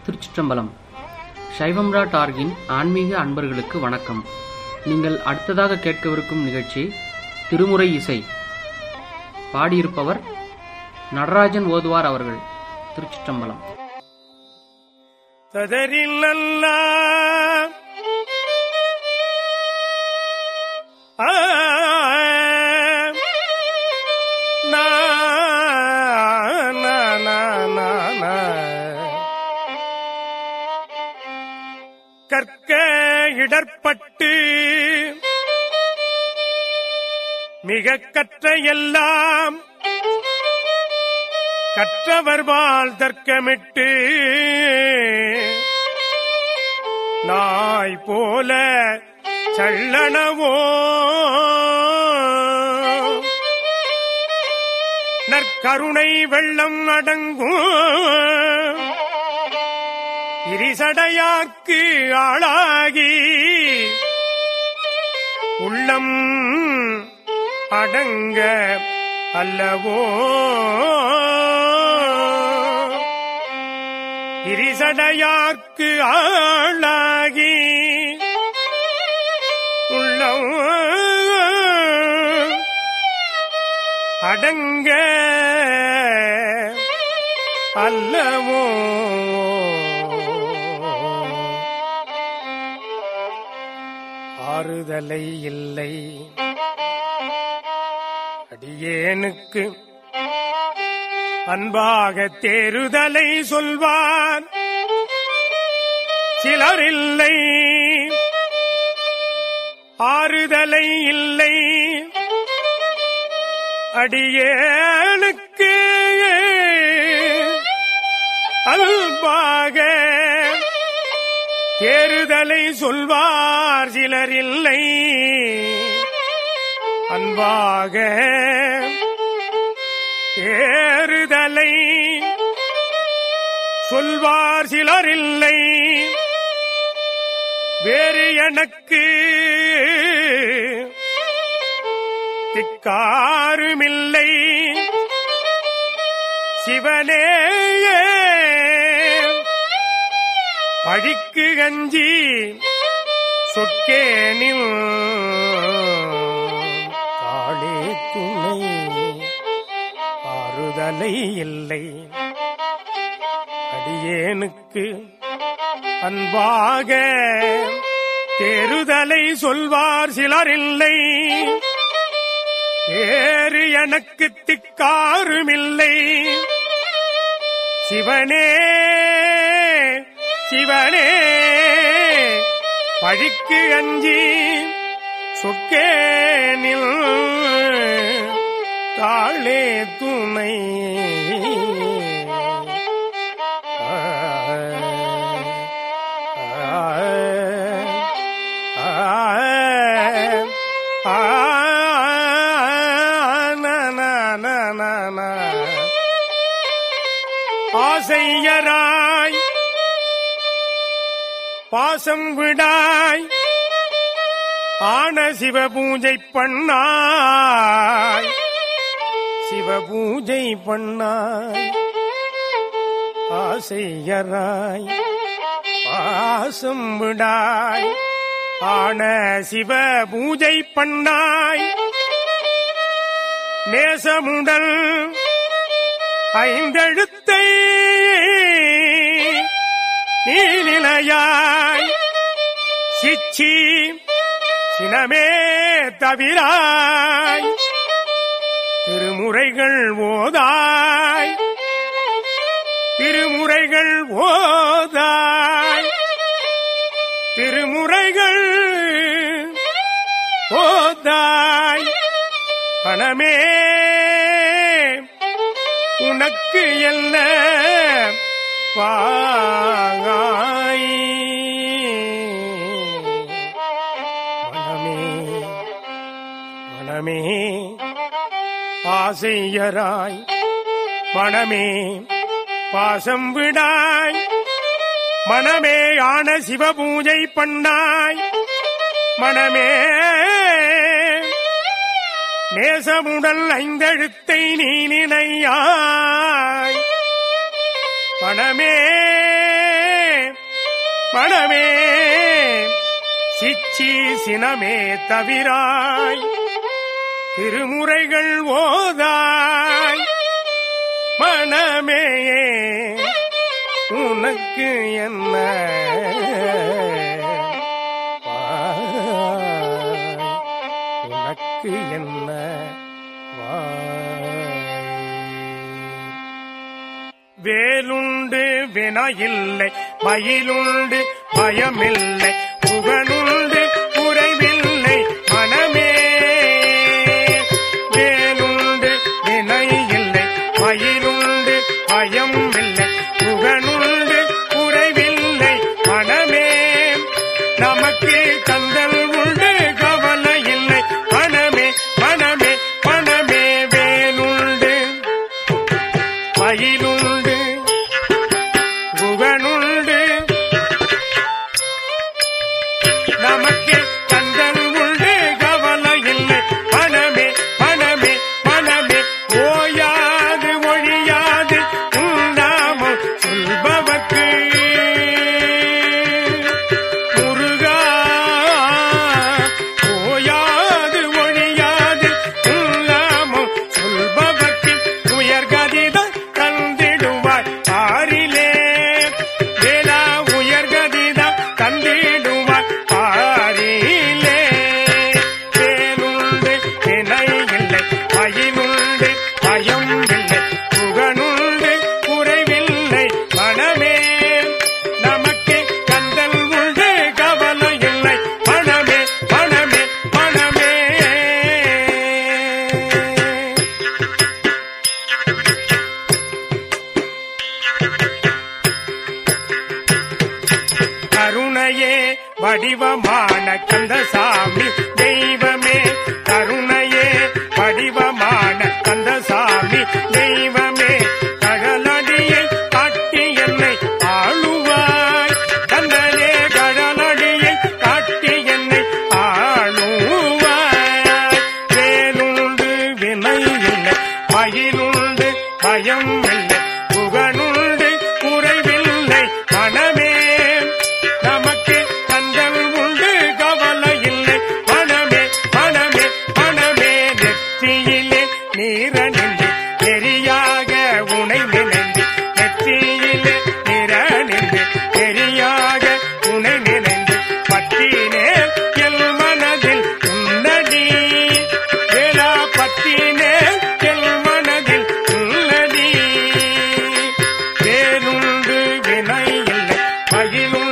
திருச்சிற்றம்பலம் சைவம்ரா டார்கின் ஆன்மீக அன்பர்களுக்கு வணக்கம் நீங்கள் அடுத்ததாக கேட்கவிருக்கும் நிகழ்ச்சி திருமுறை இசை பாடியிருப்பவர் நடராஜன் ஓதுவார் அவர்கள் திருச்சிற்றம்பலம் ததரில் அல்ல ஆ, நா, நா, நா, நா, நா. கற்க இடர்பட்டு மிக கற்ற எல்லாம் கற்றவர் வாழ் தர்க்கமிட்டு நாய் போல சள்ளனவோ நற்கருணை வெள்ளம் அடங்கும் இரிசடையாக்கு ஆளாகி உள்ளம் அடங்க அல்லவோ இரிசடையார்க்கு ஆளாகி உள்ளம் அடங்க அல்லவோ ஆறுதலை இல்லை அடியேனுக்கு அன்பாக தேறுதலை சொல்வார் சிலர் இல்லை ஆறுதலை இல்லை அடியேனுக்கு அன்பாக தேறுதலை சொல்வார் சிலர் இல்லை அன்பாக ஏறுதலை சொல்வார் சிலர் இல்லை வேறு எனக்கு திக்காருமில்லை சிவனே பழிக்கு கஞ்சி சொக்கேனில் காளே துணை ஆறுதலை இல்லை அடியேனுக்கு அன்பாக தேறுதலை சொல்வார் சிலர் இல்லை வேறு எனக்கு திக்காருமில்லை சிவனே சிவனே பழிக்கு அஞ்சி சொக்கேனில் தாளே துணை ஆசையராய் பாசம் விடாய் ஆன சிவ பூஜை பண்ணாய் சிவ பூஜை பண்ணாய் ஆசையராய் பாசம் விடாய் ஆன சிவ பூஜை பண்ணாய் நேசமுடல் ஐந்தெழுத்தை நீலிலையாய் சிச்சி சினமே தவிராய் திருமுறைகள் ஓதாய் திருமுறைகள் ஓதாய் திருமுறைகள் ஓதாய் பணமே உனக்கு என்ன வாங்காய் மனமே மனமே ஆசையராய் மனமே பாசம் விடாய் மனமே ஆன சிவபூஜை பண்ணாய் மனமே நேசமுடல் ஐந்தெழுத்தை நீ நினையாய் பணமே பணமே சிச்சி சினமே தவிராய் திருமுறைகள் ஓதாய் மனமே உனக்கு என்ன வாய்? உனக்கு என்ன வாய்? வேலுண்டு வினையில்லை மயிலுண்டு பயமில்லை புகழுண்டு குறைவில்லை மனமே வேலுண்டு வினையில்லை மயிலுண்டு பயம் இல்லை புகழுண்டு குறைவில்லை மனமே நமக்கு கந்தல் உண்டு கவலை இல்லை மனமே மனமே மனமே வேலுண்டு மயிலுண்டு குகனுண்டு நமக்கு கந்தல் உண்டு கவலை இல்லை மனமே மனமே மனமே ஓயாது ஒழியாது உண்டாமம் சொல்பவர்க்கு முருகா ஓயாது ஒழியாது உல்லாமம் சொல்பவர்க்கு உயர்கதிதான் தந்திடுவாய் ஆறிலே வேளா உயர்கதிதான் தந்திடுவாய் ஆறிலே தேனுண்டு திணை இல்லை பயிலுண்டு பயம் இல்லை புகனுண்டு குறைவில்லை மனமே நமக்கு கந்தல் உண்டு கவலை இல்லை மனமே மனமே மனமே கருணையே வடிவமான கந்தசாமி தெய்வமே கருணையே வடிவமான கந்தசாமி தெய்வமே கழலடியை காட்டி என்னை ஆளுவாய் கந்தனே கழலடியை காட்டி என்னை ஆளுவாய் வேலுண்டு வினை இல்லை மயிலுண்டு பயம் இல்லை புகனுண்டு குறைவில்லை மனமே நமக்கு கந்தல் உண்டு கவலை இல்லை மனமே மனமே மனமே நெற்றியிலே நீரணிந்து நெறியாக உனை நினைந்து நெற்றியிலே நிரணிந்து நெறியாக உனை நினைந்து பற்றினே எல் மனதில் உன்னடி வேளா பற்றினே எல் மனதில் உன்னடி வேலுண்டு வினை இல்லை மகிழும்